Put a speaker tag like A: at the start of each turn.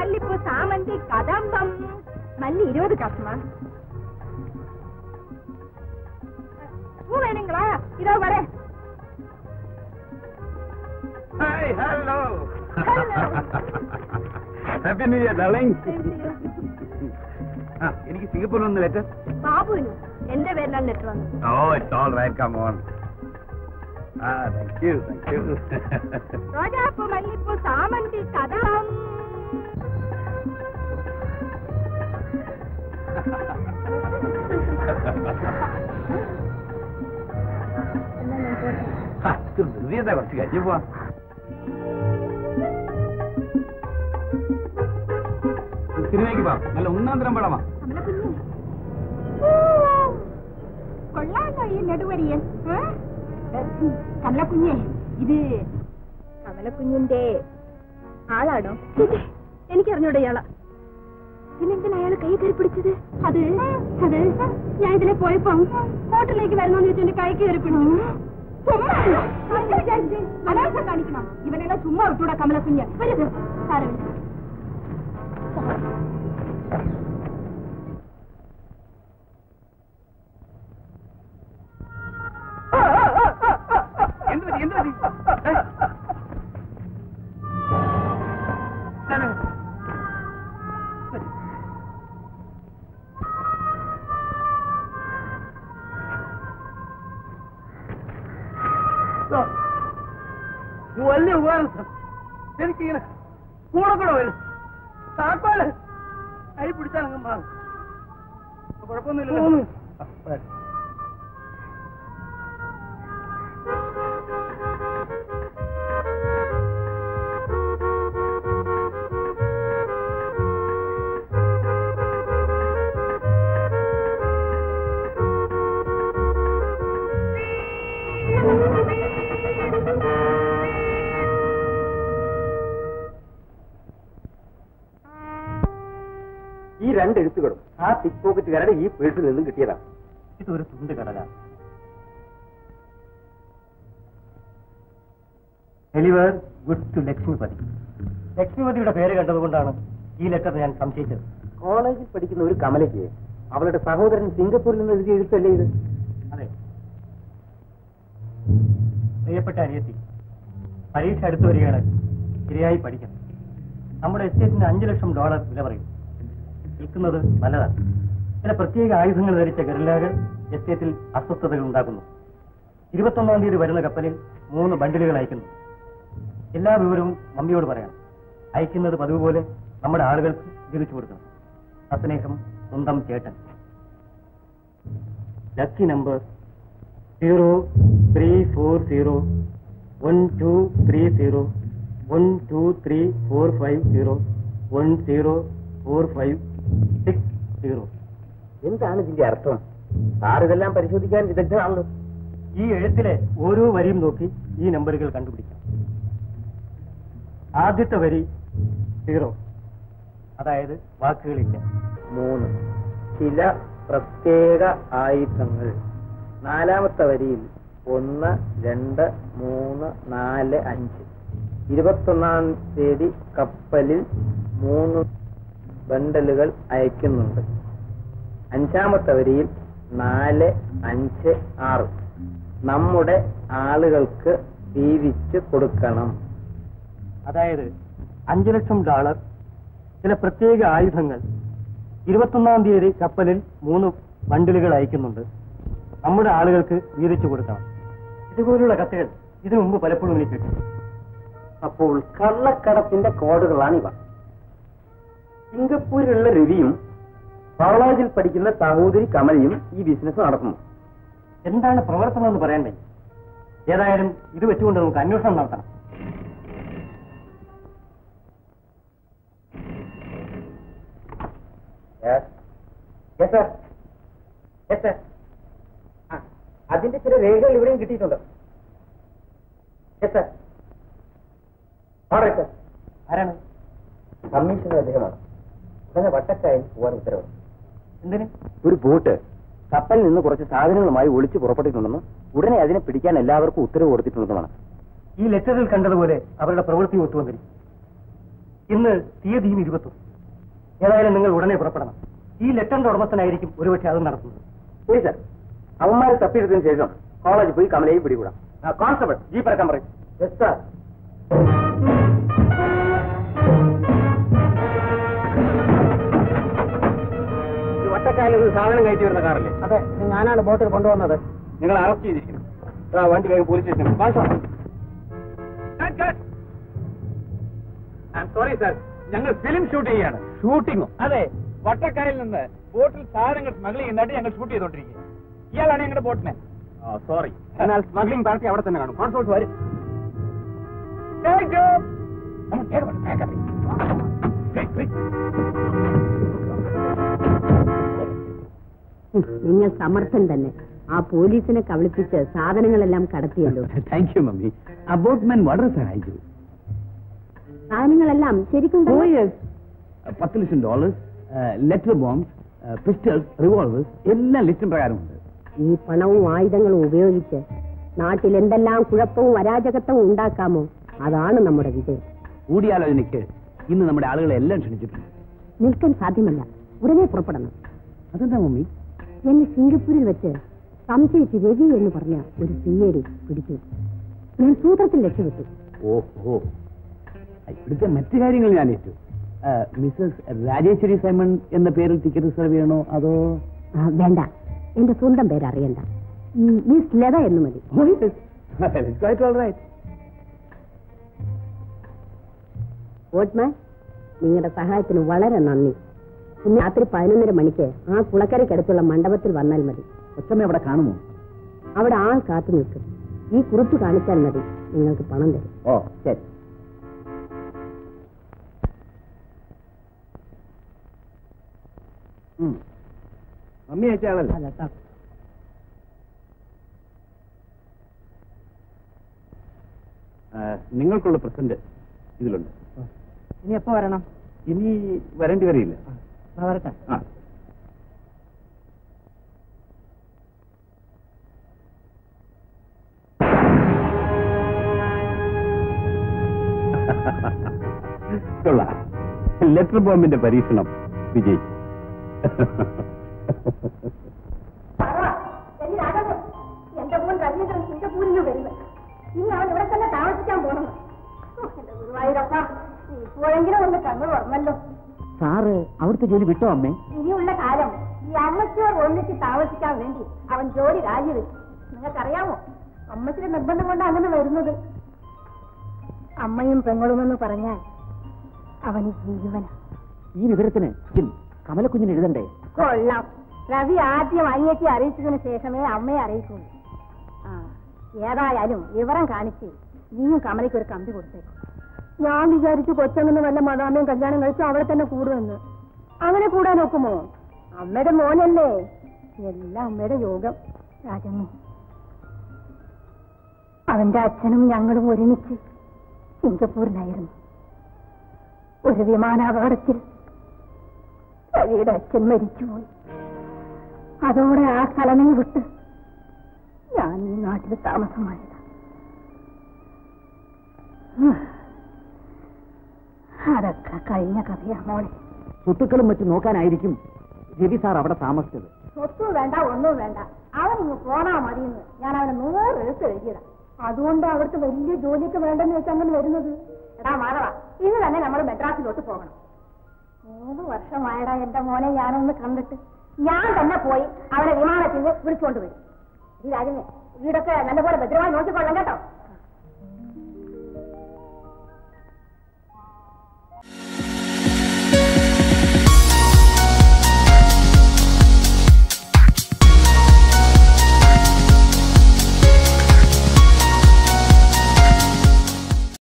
A: മല്ലിപ്പൂ സാമന്തി കദംബം മല്ലി ഇരുപത് കാശുമാ பூ வேணுங்களா இதோ வரேன்
B: hi hello
A: Hello.
B: Happy new year darling ആ എനിക്ക് സിംഗപ്പൂരിൽ നിന്ന് ലെറ്റർ
A: ബാബുവിനും എന്റെ പേരിലാണ് ലെറ്റർ വന്നത്
B: oh it's all right come on ആ താങ്ക് യു താങ്ക് യു
A: ரோஜாப்பூ மல்லிப்பூ சாமந்தி கதம்
B: ധൃതിയെന്താ കുറച്ച് കഴിഞ്ഞു പോവാം സിനിമയ്ക്ക് പോവാം നല്ല ഒന്നാം തരം പടമാ
A: കൊള്ളാമോ ഈ നെടുവരിയൻ ഏ? കമലക്കുഞ്ഞെ ഇത് കമലക്കുഞ്ഞിന്റെ ആളാണോ എനിക്കറിഞ്ഞൂടെ ഇയാളാ പിന്നെന്തിനാ അയാൾ കൈ കയറി പിടിച്ചത് അത് അത് ഞാൻ ഇതിലെ പോയപ്പോ ഹോട്ടലിലേക്ക് വരണമെന്ന് വെച്ച് എന്റെ കൈ കയറി പിടിച്ചു ചുമ്മാ അനാവശ്യം കാണിക്കണം ഇവനെല്ലാം ചുമ്മാ വിട്ടൂടാ കമലക്കുഞ്ഞ് വരരുത് സാരമില്ല
B: എന്ത് പറ്റി എന്ത് പറ്റി ഏ? ഞാൻ- ഓ, ഇത് വലിയ ഉപകാരം സർ. എനിക്കിങ്ങനെ കൂടെ കൂടെ വരും താക്കോല് കൈ പിടിച്ചാൽ അങ്ങ് മാറും കുഴപ്പമൊന്നുമില്ലല്ലോ ആ, വരാം.
C: ഈ രണ്ട് എഴുത്തുകളും ആ പിക് പോക്കറ്റുകാരുടെ ഈ പേഴ്സിൽ നിന്നും കിട്ടിയതാണ്
D: ഇതൊരു തുണ്ട് കടലാണ് ഡെലിവർ ഗുഡ് ടു ലക്ഷ്മിപതി ലക്ഷ്മിപതിയുടെ പേര് കണ്ടതുകൊണ്ടാണ് ഈ ലെറ്റർ ഞാൻ സംശയിച്ചത്
C: കോളേജിൽ പഠിക്കുന്ന ഒരു കമലയ്ക്ക് അവളുടെ സഹോദരൻ സിംഗപ്പൂരിൽ നിന്ന് എഴുതിയ എഴുത്തല്ലേ ഇത്
D: അതെ പ്രിയപ്പെട്ട അനിയത്തി പരീക്ഷ അടുത്തു വരികയാണ് ശരിയായി പഠിക്കണം നമ്മുടെ എസ്റ്റേറ്റിന് അഞ്ചു ലക്ഷം ഡോളർ വില പറയും വിൽക്കുന്നത് നല്ലതാണ് ചില പ്രത്യേക ആയുധങ്ങൾ ധരിച്ച ഗറില്ലാകൾ എസ്റ്റേറ്റിൽ അസ്വസ്ഥതകൾ ഉണ്ടാക്കുന്നു ഇരുപത്തൊന്നാം തീയതി വരുന്ന കപ്പലിൽ മൂന്ന് ബണ്ടിലുകൾ അയക്കുന്നു എല്ലാ വിവരവും മമ്മിയോട് പറയണം അയക്കുന്നത് പതിവ് പോലെ നമ്മുടെ ആളുകൾക്ക് തിരിച്ചു കൊടുക്കണം അസ്നേഹം സ്വന്തം ചേട്ടൻ lucky number zero three four zero one two three zero one two three four five zero one zero four five six zero
C: എന്താണ് ഇതിന്റെ അർത്ഥം സാർ ഇതെല്ലാം പരിശോധിക്കാൻ വിദഗ്ധനാണല്ലോ
D: ഈ എഴുത്തിലെ ഓരോ വരിയും നോക്കി ഈ നമ്പറുകൾ കണ്ടുപിടിക്കാം ആദ്യത്തെ വരി സീറോ അതായത് വാക്കുകളില്ല
C: മൂന്ന് ചില പ്രത്യേക ആയുധങ്ങൾ നാലാമത്തെ വരിയിൽ ഒന്ന് രണ്ട് മൂന്ന് നാല് അഞ്ച് ഇരുപത്തൊന്നാം തീയതി കപ്പലിൽ മൂന്ന് ബണ്ടലുകൾ അയക്കുന്നുണ്ട് അഞ്ചാമത്തെ വരിയിൽ നാല് അഞ്ച് ആറ് നമ്മുടെ ആളുകൾക്ക് വീതിച്ച് കൊടുക്കണം
D: അതായത് അഞ്ചു ലക്ഷം ഡോളർ ചില പ്രത്യേക ആയുധങ്ങൾ ഇരുപത്തൊന്നാം തീയതി കപ്പലിൽ മൂന്ന് ബണ്ടിലുകൾ അയക്കുന്നുണ്ട് നമ്മുടെ ആളുകൾക്ക് വീതിച്ചു കൊടുക്കണം ഇതുപോലുള്ള കത്തുകൾ ഇതിനു മുമ്പ് പലപ്പോഴും എനിക്ക് കിട്ടി
C: അപ്പോൾ കള്ളക്കടത്തിന്റെ കോഡുകളാണിവ സിംഗപ്പൂരിലുള്ള രവിയും കോളേജിൽ പഠിക്കുന്ന സഹോദരി കമലയും ഈ ബിസിനസ് നടത്തുന്നു
D: എന്താണ് പ്രവർത്തനം എന്ന് പറയാൻ വയ്യ ഏതായാലും ഇത് വെച്ചുകൊണ്ട് നമുക്ക് അന്വേഷണം നടത്തണം
C: അതിന്റെ ചില രേഖകൾ ഇവിടെയും കിട്ടിയിട്ടുണ്ട്
D: ആരാണ്
C: കമ്മീഷണർ അദ്ദേഹമാണ് ഉടനെ വട്ടക്കായൽ പോവാൻ ഉത്തരവ്
D: എന്തിന്
C: ഒരു ബോട്ട് കപ്പലിൽ നിന്ന് കുറച്ച് സാധനങ്ങളുമായി ഒളിച്ചു പുറപ്പെട്ടിട്ടുണ്ടെന്നും ഉടനെ അതിനെ പിടിക്കാൻ എല്ലാവർക്കും ഉത്തരവ് കൊടുത്തിട്ടുണ്ടെന്നുമാണ്
D: ഈ ലെറ്ററിൽ കണ്ടതുപോലെ അവരുടെ പ്രവൃത്തി ഒത്തുവന്നിരിക്കും ഇന്ന് തീയതിയും ഇരുപത്തും ഏതായാലും നിങ്ങൾ ഉടനെ പുറപ്പെടണം ഈ ലെറ്ററിന്റെ ഉടമസ്ഥനായിരിക്കും ഒരുപക്ഷെ അത് നടത്തുന്നത്
C: ശരി സാർ അവന്മാരെ തപ്പിയെടുത്തതിന് ശേഷം കോളേജിൽ പോയി കമലയെ പിടികൂടാം കോൺസ്റ്റബിൾ ജീപ്പ് ഇറക്കാൻ പറയും യെസ് സാർ വട്ടക്കാലിൽ ഒരു സാധനം കയറ്റി വരുന്ന കാറല്ലേ
B: അതെ ഞാനാണ് ബോട്ടിൽ കൊണ്ടുവന്നത്
C: നിങ്ങൾ അറസ്റ്റ് ചെയ്തിരിക്കുന്നു ആ, വണ്ടി വേഗം പോലീസ് സ്റ്റേഷനിൽ സോറി സാർ ഞങ്ങൾ ഫിലിം ഷൂട്ട് ചെയ്യാണ് ഷൂട്ടിങ്ങോ
E: അതെ വട്ടക്കാരിൽ നിന്ന് ബോട്ടിൽ സാധനങ്ങൾ സ്മഗിൾ ചെയ്യുന്നതായിട്ട് ഞങ്ങൾ ഷൂട്ട് ചെയ്തോണ്ടിരിക്കുക ഇയാളാണ് ഞങ്ങളുടെ ബോട്ടിനെ
C: സോറി എന്നാൽ സ്മഗ്ലിംഗ് പാർട്ടി അവിടെ തന്നെ കാണും കോൺസ്റ്റബിൾസ് വരും
A: നിങ്ങൾ സമർത്ഥൻ തന്നെ ആ പോലീസിനെ കബളിപ്പിച്ച് സാധനങ്ങളെല്ലാം കടത്തിയല്ലോ
C: താങ്ക് യു മമ്മി ആ ബോട്ട്മാൻ വളരെ സഹായിച്ചു
A: സാധനങ്ങളെല്ലാം ശരിക്കും
C: ഓ യെസ് പത്ത് ലക്ഷം dollars letter bombs pistols revolvers എല്ലാം ലിസ്റ്റും പ്രകാരമുണ്ട്
A: ഈ പണവും ആയുധങ്ങളും ഉപയോഗിച്ച് നാട്ടിൽ എന്തെല്ലാം കുഴപ്പവും അരാജകത്വവും ഉണ്ടാക്കാമോ അതാണ് നമ്മുടെ വിജയം
C: കൂടിയാലോചനയ്ക്ക് ഇന്ന് നമ്മുടെ ആളുകളെ എല്ലാം ക്ഷണിച്ചിട്ടുണ്ട്
A: നിൽക്കാൻ സാധ്യമല്ല ഉടനെ പുറപ്പെടണം
C: അതെന്താ മമ്മി
A: എന്നെ സിംഗപ്പൂരിൽ വെച്ച് സംശയിച്ച് രവി എന്ന് പറഞ്ഞ ഒരു സിയേടി പിടിച്ചു ഞാൻ സൂത്രത്തിൽ രക്ഷപ്പെട്ടു
C: ഓഹോ ഇവിടുത്തെ മറ്റു കാര്യങ്ങൾ ഞാൻ ഏറ്റു മിസ്സസ് രാജേശ്വരി സൈമൺ എന്ന പേരിൽ ടിക്കറ്റ് റിസർവ് ചെയ്യണോ അതോ
A: ആ, വേണ്ട എന്റെ സ്വന്തം പേര് അറിയണ്ട ഉം, മിസ് ലത എന്ന് മതി വോട്ട്മാൻ നിങ്ങളുടെ സഹായത്തിന് വളരെ നന്ദി ഇന്ന് രാത്രി പതിനൊന്നര മണിക്ക് ആ കുളക്കരയ്ക്കടുത്തുള്ള മണ്ഡപത്തിൽ വന്നാൽ മതി
C: ഒറ്റമ്മ അവിടെ കാണുമോ
A: അവിടെ ആൾ കാത്തു നിൽക്കും ഈ കുറിപ്പ് കാണിച്ചാൽ മതി നിങ്ങൾക്ക് പണം തരും
C: ഓ ശരി ഉം. മമ്മി അയച്ച ആളല്ലേ ആ, നിങ്ങൾക്കുള്ള പ്രസന്റ് ഇതിലുണ്ട്
B: ഇനി എപ്പോ വരണം
C: ഇനി വരേണ്ടി വരില്ല
B: ആ, വരട്ടെ
C: ആ കൊള്ളാം ലെറ്റർ ബോംബിന്റെ പരീക്ഷണം വിജയിച്ചു
A: എന്റെ മോൻ രവീന്ദ്രൻ സിംഗപ്പൂരിൽ വരുന്നത് ഇനി അവൻ ഇവിടെ തന്നെ താമസിക്കാൻ പോകണം എന്റെ ഗുരുവായൂരപ്പ ഇപ്പോഴെങ്കിലും ഒന്ന് കണ്ണു തുറന്നല്ലോ
B: സാറ് അവിടുത്തെ ജോലി വിട്ടോ അമ്മേ
A: ഇനിയുള്ള കാലം ഈ അമ്മച്ചിയോട് ഒന്നിച്ച് താമസിക്കാൻ വേണ്ടി അവൻ ജോലി രാജിവെച്ചു നിങ്ങൾക്കറിയാമോ അമ്മച്ചിയുടെ നിർബന്ധം കൊണ്ട് അങ്ങനെ വരുന്നത് അമ്മയും പെങ്ങളുമെന്ന് പറഞ്ഞാൽ അവന് ജീവന
B: ഈ വിവരത്തിന് ഇതിൽ കമലക്കുഞ്ഞിന് എഴുതണ്ടേ
A: കൊള്ളാം രവി ആദ്യം അനിയത്തി അറിയിച്ചതിന് ശേഷമേ അമ്മയെ അറിയിക്കുള്ളൂ ആ ഏതായാലും വിവരം കാണിച്ച് നീയും കമലയ്ക്ക് ഒരു കമ്പി കൊടുത്തേക്കും ഞാൻ വിചാരിച്ചു കൊച്ചങ്ങനെ വല്ല മതാമയും കല്യാണം കഴിച്ചു അവളെ തന്നെ കൂടുമെന്ന് അങ്ങനെ കൂടാൻ നോക്കുമോ അമ്മയുടെ മോനല്ലേ എല്ലാം അമ്മയുടെ യോഗം രാജമ്മ അവന്റെ അച്ഛനും ഞങ്ങളും ഒരുമിച്ച് സിംഗപ്പൂരിലായിരുന്നു ഒരു വിമാനാപകടത്തിൽ രവിയുടെ അച്ഛൻ മരിച്ചുപോയി അതോടെ ആ സ്ഥലമേ വിട്ട് ഞാൻ ഈ നാട്ടിൽ താമസമായത് അതൊക്കെ കഴിഞ്ഞ കഥയാ മോളെ
B: സ്വത്തുക്കളും മറ്റും നോക്കാനായിരിക്കും രവി സാർ അവിടെ താമസിച്ചത്
A: സ്വത്തും വേണ്ട ഒന്നും വേണ്ട അവൻ ഇങ്ങ് പോണാ മതിയെന്ന് ഞാൻ അവന് നൂറ് എഴുത്ത് എഴുതിയതാ അതുകൊണ്ട് അവിടുത്തെ വലിയ ജോലിയൊക്കെ വേണ്ടെന്ന് വെച്ച് അങ്ങനെ വരുന്നത് എടാ മാധവ ഇന്ന് തന്നെ നമ്മൾ മെഡ്രാസിലോട്ട് പോകണം മൂന്ന് വർഷമായടാ എന്റെ മോനെ ഞാനൊന്ന് കണ്ടിട്ട് ഞാൻ തന്നെ പോയി അവനെ വിമാനത്തിൽ നിന്ന് വിളിച്ചുകൊണ്ട് വരും ഈ രാജനെ വീടൊക്കെ നല്ലപോലെ ഭദ്രമായി നോക്കിക്കൊള്ളാം കേട്ടോ